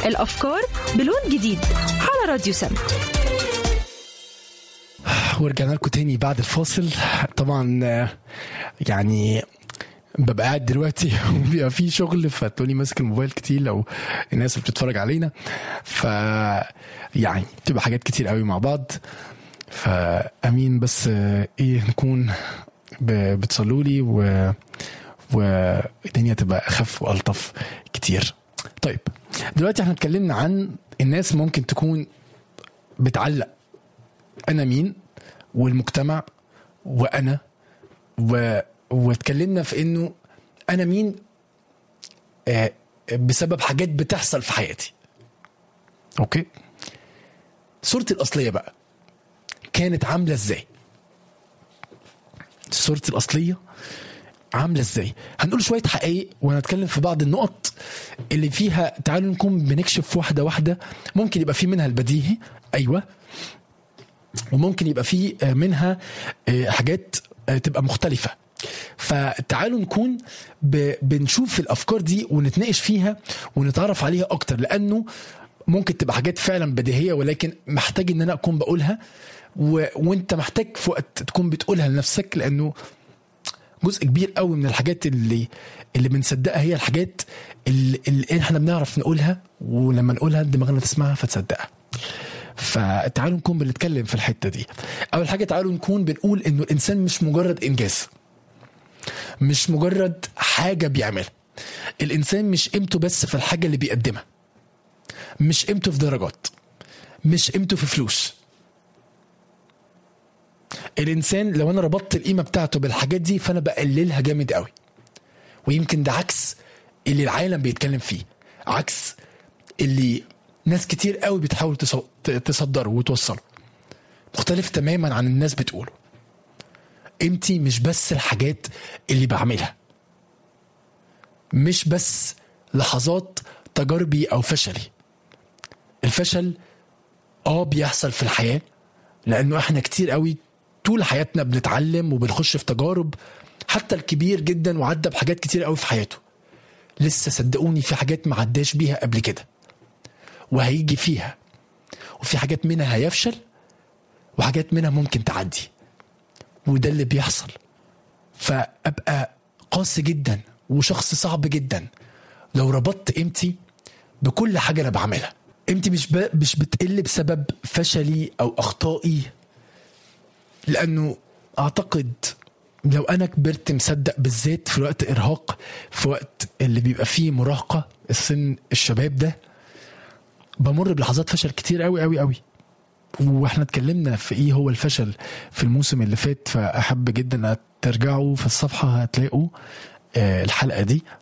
الأفكار بلون جديد على راديو سم ورجعنا لكم تاني بعد الفاصل طبعا آه، يعني ببقى قاعد دلوقتي وبيبقى في شغل فتلاقوني ماسك الموبايل كتير لو الناس اللي بتتفرج علينا ف يعني بتبقى حاجات كتير قوي مع بعض فامين بس آه، ايه نكون ب- بتصلوا لي و والدنيا تبقى اخف والطف كتير طيب دلوقتي احنا اتكلمنا عن الناس ممكن تكون بتعلق انا مين والمجتمع وانا و... واتكلمنا في انه انا مين آه بسبب حاجات بتحصل في حياتي اوكي صورتي الاصليه بقى كانت عامله ازاي صورتي الاصليه عامله ازاي هنقول شويه حقائق وهنتكلم في بعض النقط اللي فيها تعالوا نكون بنكشف واحده واحده ممكن يبقى في منها البديهي ايوه وممكن يبقى في منها آه، حاجات آه، تبقى مختلفة فتعالوا نكون ب- بنشوف الأفكار دي ونتناقش فيها ونتعرف عليها أكتر لأنه ممكن تبقى حاجات فعلا بديهية ولكن محتاج إن أنا أكون بقولها و... وأنت محتاج في وقت تكون بتقولها لنفسك لأنه جزء كبير قوي من الحاجات اللي اللي بنصدقها هي الحاجات اللي, اللي احنا بنعرف نقولها ولما نقولها دماغنا تسمعها فتصدقها فتعالوا نكون بنتكلم في الحته دي اول حاجه تعالوا نكون بنقول انه الانسان مش مجرد انجاز مش مجرد حاجه بيعملها الانسان مش قيمته بس في الحاجه اللي بيقدمها مش قيمته في درجات مش قيمته في فلوس الانسان لو انا ربطت القيمه بتاعته بالحاجات دي فانا بقللها جامد قوي ويمكن ده عكس اللي العالم بيتكلم فيه عكس اللي ناس كتير قوي بتحاول تص- ت- تصدره وتوصله مختلف تماما عن الناس بتقوله قيمتي مش بس الحاجات اللي بعملها مش بس لحظات تجاربي او فشلي الفشل اه بيحصل في الحياه لانه احنا كتير قوي طول حياتنا بنتعلم وبنخش في تجارب حتى الكبير جدا وعدى بحاجات كتير قوي في حياته لسه صدقوني في حاجات ما عداش بيها قبل كده وهيجي فيها وفي حاجات منها هيفشل وحاجات منها ممكن تعدي وده اللي بيحصل فابقى قاسي جدا وشخص صعب جدا لو ربطت قيمتي بكل حاجه انا بعملها قيمتي مش ب... مش بتقل بسبب فشلي او اخطائي لانه اعتقد لو انا كبرت مصدق بالذات في وقت ارهاق في وقت اللي بيبقى فيه مراهقه السن الشباب ده بمر بلحظات فشل كتير قوي قوي قوي واحنا اتكلمنا في ايه هو الفشل في الموسم اللي فات فاحب جدا ترجعوا في الصفحه هتلاقوا آه، الحلقه دي